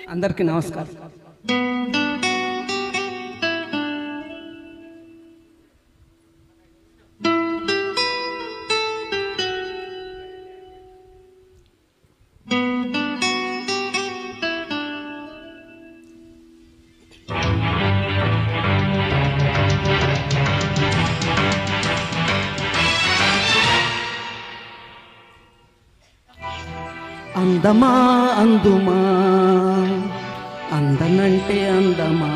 అందరికీ నమస్కారం అందమా అందుమా అందనంటే అందమా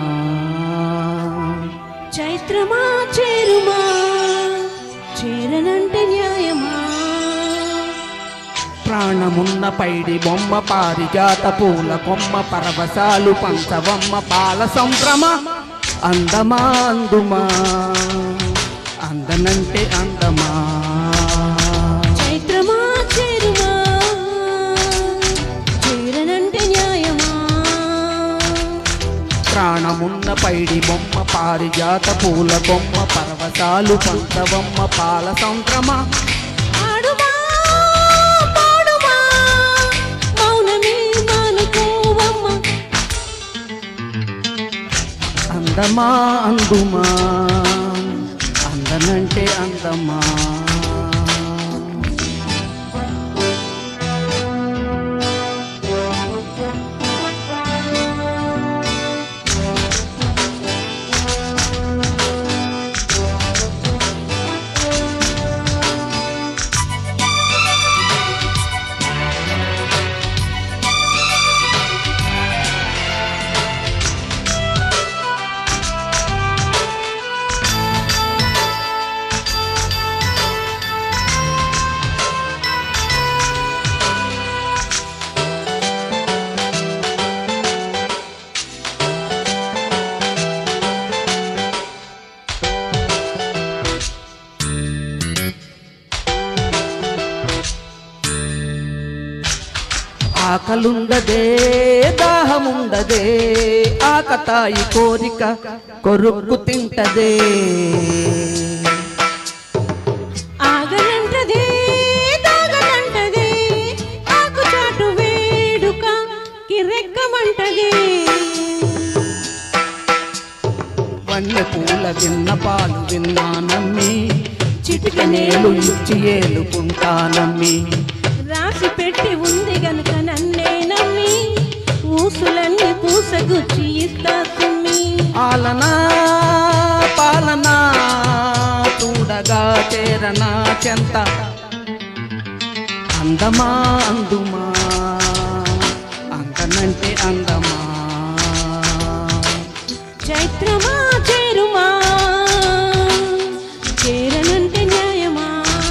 చైత్రమా చేరుమా చేరనంటే న్యాయమా ప్రాణమున్న పైడి బొమ్మ పారిజాత పూల కొమ్మ పరవశాలు పంచవమ్మ పాల సంభ్రమ అందమా అందుమా అందనంటే అందమా చైత్రమా చేరుమా చేరనంటే న్యాయమా ప్రాణమున్న పైడి బొమ్మ పారిజాత పూల బొమ్మ పరవశాలు పంచవమ్మ పాల సంక్రమ ఆడుమా పాడుమా మౌనమే మానుకోవమ్మ అందమా అందుమా అందనంటే అందమా ఆకలుండదే దాహముండదే ఆకతాయి కోరిక కొరుక్కు తింటదే ఆగనంటదే తాగనంటదే ఆకు చాటు వేడుక కిరెక్కమంటదే వన్నె పూల విన్న పాలు విన్నానమ్మి చిటికనేలు ఇచ్చి ఏలుకుంటానమ్మి రాసి పెట్టి ఉంది గనుక నన్నే నమ్మి ఊసులన్నీ పూసగుచ్చి ఇస్తా సుమ్మి ఆలనా పాలనా చూడగా చేరనా చెంత అందమా అందుమా అందనంటే అందమా చైత్రమా చేరుమా చేరనంటే న్యాయమా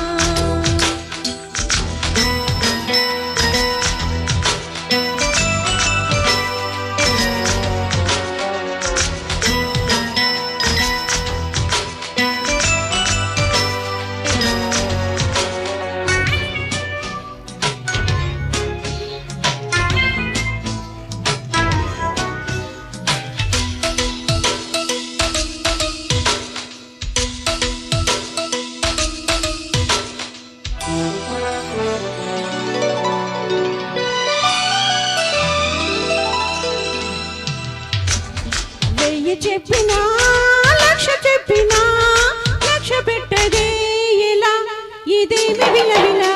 వెయ్యి చెప్పినా లక్ష చెప్పినా లక్ష పెట్టదే ఇలా ఇదేమి విలవిలా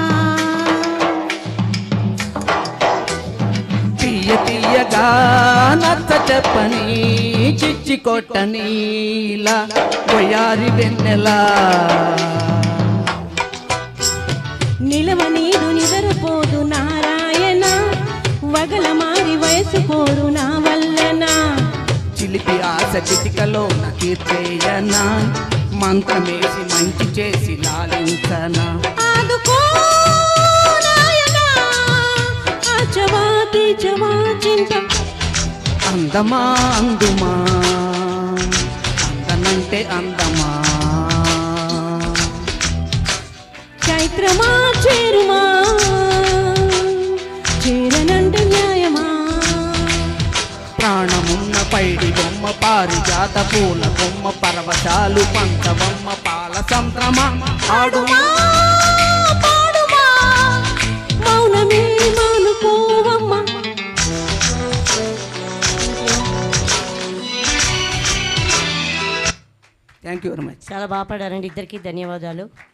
తీయ తీయగా నచ్చ చెప్పని చిచ్చి కొట్టని ఇలా కొయారి వెన్నెలా నిలవ నీదు నిదరపోదు నారాయణ వగల మారి వయసు పోరు నా వల్లనా చిలిపి ఆశ చిటికలో కీర్తేయనా మంత్రమేసి మంచి చేసి లాలించనా ఆదుకో నాయనా ఆచవా తీచవా చింత అందమా అందుమా అందనంటే అందమా చైత్రమా చేరుమా చేరనంటే న్యాయమా ప్రాణమున్న పైడి బొమ్మ పారిజాత పూల బొమ్మ పరవశాలు పంచబొమ్మ పాల సంత్రమ ఆడుమా పాడుమా మౌనమే మానుకోవమ్మ థ్యాంక్ యూ వెరీ మచ్ చాలా బాగా పాడారండి ఇద్దరికి ధన్యవాదాలు